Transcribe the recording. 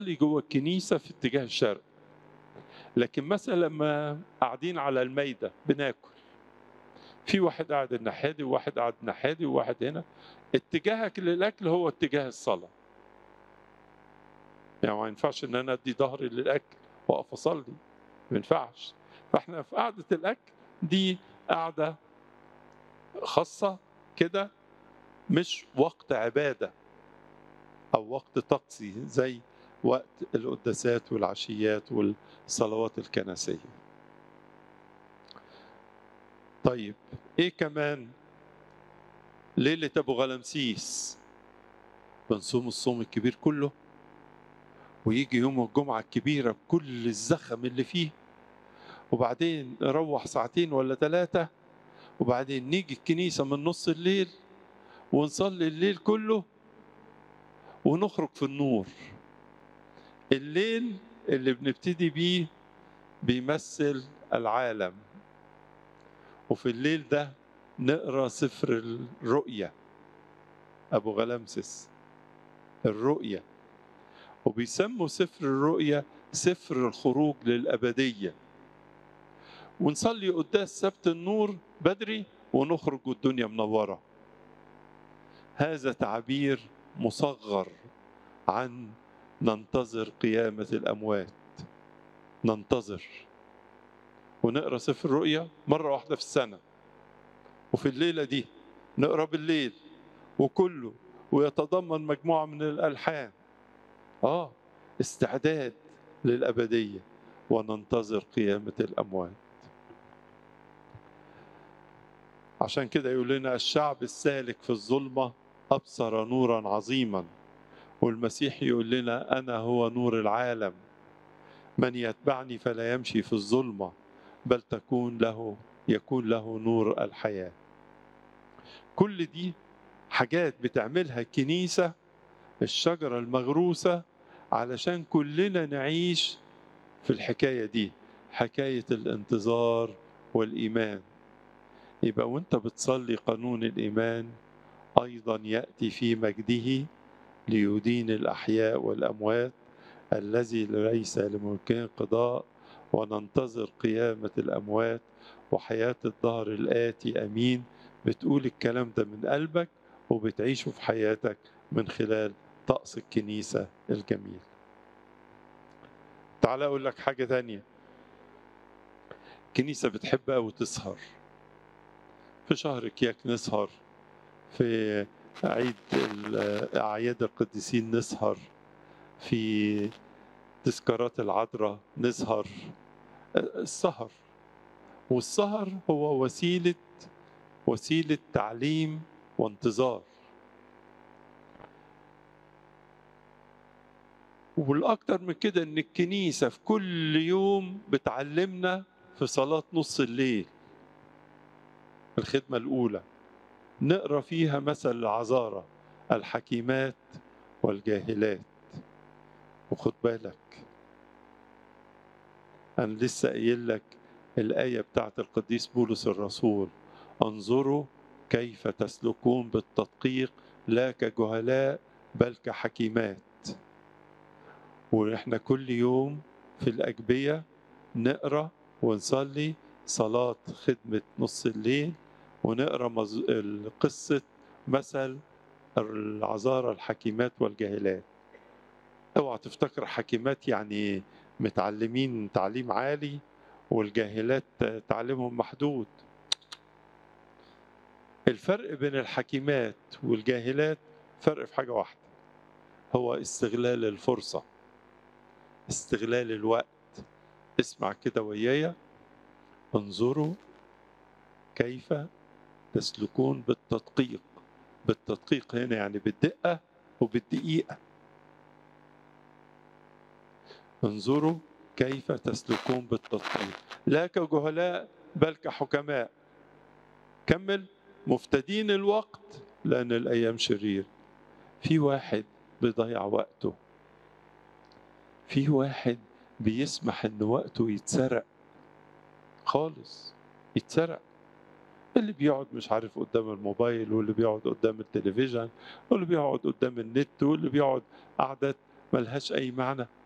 بنصلي جوه الكنيسة في اتجاه الشرق لكن مثلا لما قاعدين على المايدة بناكل في واحد قاعد الناحية دي وواحد قاعد الناحية دي وواحد هنا اتجاهك للأكل هو اتجاه الصلاة يعني ما ينفعش ان انا ادي ظهري للاكل واقف اصلي ما ينفعش فاحنا في قعده الاكل دي قعده خاصه كده مش وقت عباده او وقت طقسي زي وقت القداسات والعشيات والصلوات الكنسيه طيب ايه كمان ليله ابو غلمسيس بنصوم الصوم الكبير كله ويجي يوم الجمعة الكبيرة بكل الزخم اللي فيه وبعدين نروح ساعتين ولا ثلاثة وبعدين نيجي الكنيسة من نص الليل ونصلي الليل كله ونخرج في النور الليل اللي بنبتدي بيه بيمثل العالم وفي الليل ده نقرا سفر الرؤيا ابو غلمسس الرؤيا وبيسموا سفر الرؤيا سفر الخروج للأبدية ونصلي قداس سبت النور بدري ونخرج والدنيا منورة هذا تعبير مصغر عن ننتظر قيامة الأموات ننتظر ونقرا سفر الرؤيا مرة واحدة في السنة وفي الليلة دي نقرا بالليل وكله ويتضمن مجموعة من الألحان آه استعداد للأبدية وننتظر قيامة الأموات عشان كده يقول لنا الشعب السالك في الظلمة أبصر نورا عظيما والمسيح يقول لنا أنا هو نور العالم من يتبعني فلا يمشي في الظلمة بل تكون له يكون له نور الحياة كل دي حاجات بتعملها الكنيسة الشجرة المغروسة علشان كلنا نعيش في الحكاية دي حكاية الانتظار والإيمان يبقى وانت بتصلي قانون الإيمان أيضا يأتي في مجده ليدين الأحياء والأموات الذي ليس لممكن قضاء وننتظر قيامة الأموات وحياة الدهر الآتي أمين بتقول الكلام ده من قلبك وبتعيشه في حياتك من خلال طقس الكنيسة الجميل تعال أقول لك حاجة تانية الكنيسة بتحب أوي تسهر في شهر كياك نسهر في عيد أعياد القديسين نسهر في تذكارات العذراء نسهر السهر والسهر هو وسيلة وسيلة تعليم وانتظار والأكتر من كده إن الكنيسة في كل يوم بتعلمنا في صلاة نص الليل الخدمة الأولى نقرأ فيها مثل العذارى الحكيمات والجاهلات وخد بالك أنا لسه قايل لك الآية بتاعت القديس بولس الرسول انظروا كيف تسلكون بالتدقيق لا كجهلاء بل كحكيمات واحنا كل يوم في الأجبية نقرأ ونصلي صلاة خدمة نص الليل ونقرأ مز... قصة مثل العذارى الحكيمات والجاهلات اوعى تفتكر حكيمات يعني متعلمين تعليم عالي والجاهلات تعليمهم محدود الفرق بين الحكيمات والجاهلات فرق في حاجة واحدة هو استغلال الفرصة استغلال الوقت اسمع كده ويايا انظروا كيف تسلكون بالتدقيق بالتدقيق هنا يعني بالدقة وبالدقيقة انظروا كيف تسلكون بالتدقيق لا كجهلاء بل كحكماء كمل مفتدين الوقت لأن الأيام شرير في واحد بيضيع وقته في واحد بيسمح ان وقته يتسرق خالص يتسرق اللي بيقعد مش عارف قدام الموبايل واللي بيقعد قدام التلفزيون واللي بيقعد قدام النت واللي بيقعد قعدات ملهاش أي معنى